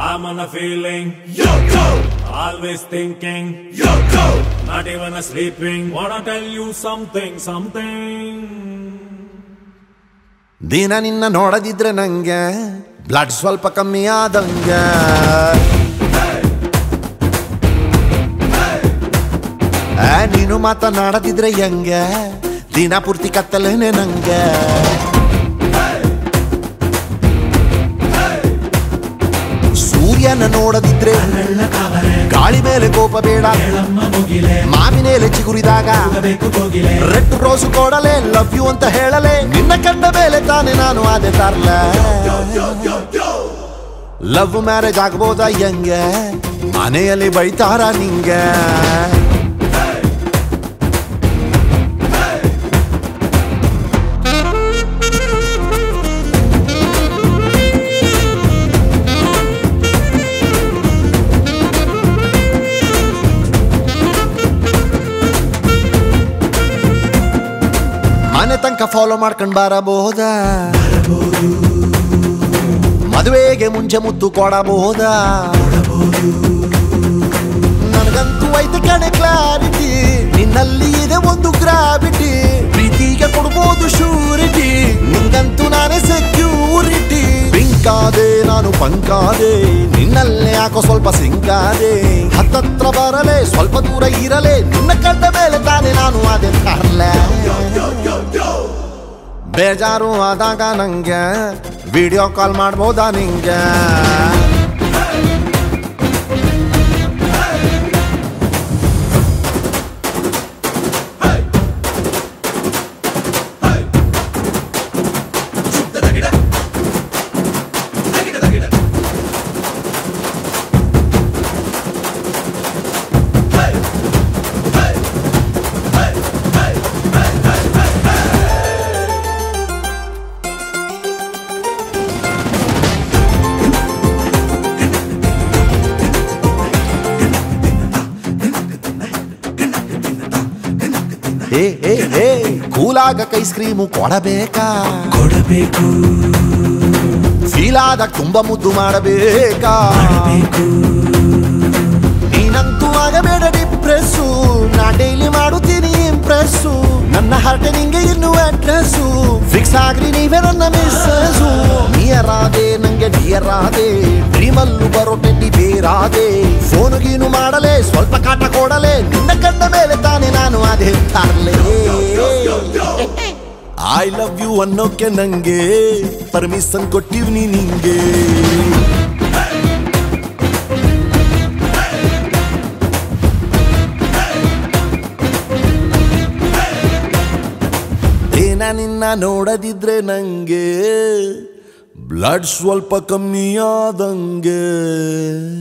I'm on a feeling, Yo, yo, always thinking, yo, yo. not even a sleeping. Wanna tell you something, something. ದಿನ ನಿನ್ನ ನೋಡದಿದ್ರೆ ನಂಗೆ blood ಸ್ವಲ್ಪ ಕಮ್ಮಿ ಆದಂಗೆ ಆ, ನೀನು ಮಾತನಾಡದಿದ್ರೆ ಹೆಂಗೆ ದಿನ ಪೂರ್ತಿ ಕತ್ತಲೇನೆ ನಂಗೆ ಸೂರ್ಯನ ನೋಡದಿದ್ರೆ ಗಾಳಿ ಮೇಲೆ ಕೋಪ ಬೇಡ ಮಾವಿನೇಲೆ ಚಿಗುರಿದಾಗ ರೆಡ್ ರೋಸು ಕೊಡಲೆ ಲವ್ ಯು ಅಂತ ಹೇಳಲೆ ನಿನ್ನ ಕಂಡ ಮೇಲೆ ತಾನೆ ನಾನು ಅದೇ ತರ್ಲ ಲವ್ ಮ್ಯಾರೇಜ್ ಆಗ್ಬೋದಾ ಹೆಂಗೆ ಮನೆಯಲ್ಲಿ ಬೈತಾರ ನಿಂಗೆ ಮನೆ ತನಕ ಫಾಲೋ ಮಾಡ್ಕೊಂಡ್ ಬರಬಹುದಾ ಮದುವೆಗೆ ಮುಂಚೆ ಮುತ್ತು ಕೊಡಬಹುದಾ ನನಗಂತೂ ಐತೆ ಕಣೆ ಕ್ಲಾರಿಟಿ ನಿನ್ನಲ್ಲಿ ಇದೆ ಒಂದು ಗ್ರಾವಿಟಿ ಪ್ರೀತಿಗೆ ಕೊಡ್ಬೋದು ಶೂರಿಟಿ ನಿಂಗಂತೂ ನಾನೇ ಸೆಕ್ಯೂರಿಟಿ ಪಿಂಕಾದೆ ನಾನು ಪಂಕಾದೆ ನಿನ್ನಲ್ಲೇ ಯಾಕೋ ಸ್ವಲ್ಪ ಸಿಂಕಾದೆ ಹತ್ತತ್ರ ಬರಲೆ ಸ್ವಲ್ಪ ದೂರ ಇರಲೆ ನಿನ್ನ ಕಂಡ ಮೇಲೆ ತಾನೆ ನಾನು ಅದೇ ತರ್ಲೆ ಬೇಜಾರು ಆದಾಗ ನಂಗೆ ವಿಡಿಯೋ ಕಾಲ್ ಮಾಡ್ಬೋದಾ ನಿಂಗೆ ಏ ಏ ಏ ಕೂಲಾಗಕ್ಕೆ ಐಸ್ ಕ್ರೀಮು ಕೊಡಬೇಕಾ ಕೊಡಬೇಕು ಫೀಲ್ ಆದಾಗ ತುಂಬಾ ಮುದ್ದು ಮಾಡಬೇಕಾ ನೀನಂತೂ ಆಗಬೇಡ ಡಿಪ್ರೆಸ್ಸು ನಾ ಡೈಲಿ ಮಾಡುತ್ತೀನಿ ಇಂಪ್ರೆಸ್ಸು ನನ್ನ ಹಾರ್ಟ್ ನಿಂಗೆ ಇನ್ನು ಅಡ್ರೆಸ್ಸು ಫಿಕ್ಸ್ ಆಗ್ರಿ ನೀವೇ ನನ್ನ ಮಿಸ್ಸು ನಿಯರ್ ಆದೆ ನಂಗೆ ಡಿಯರ್ ಆದೆ ಡ್ರೀಮಲ್ಲೂ ಬರೋ ಟೆಡ್ಡಿ ಬೇರಾದೆ ಫೋನ್ ಗೀನು ಮಾಡಲೆ ಸ್ವಲ್ಪ ಕಾಟ ಕೊಡಲೆ ನಿನ್ನ ಕಂಡ ಮೇಲೆ ತಾನೆ ನಾನು ಅದೇ ತರ್ಲೆ ಐ ಲವ್ ಯು ಅನ್ನೋಕೆ ನಂಗೆ ಪರ್ಮಿಷನ್ ಕೊಟ್ಟಿವ್ನಿ ನಿಂಗೆ ದಿನ ನಿನ್ನ ನೋಡದಿದ್ರೆ ನಂಗೆ ಬ್ಲಡ್ ಸ್ವಲ್ಪ ಕಮ್ಮಿ ಆದಂಗೆ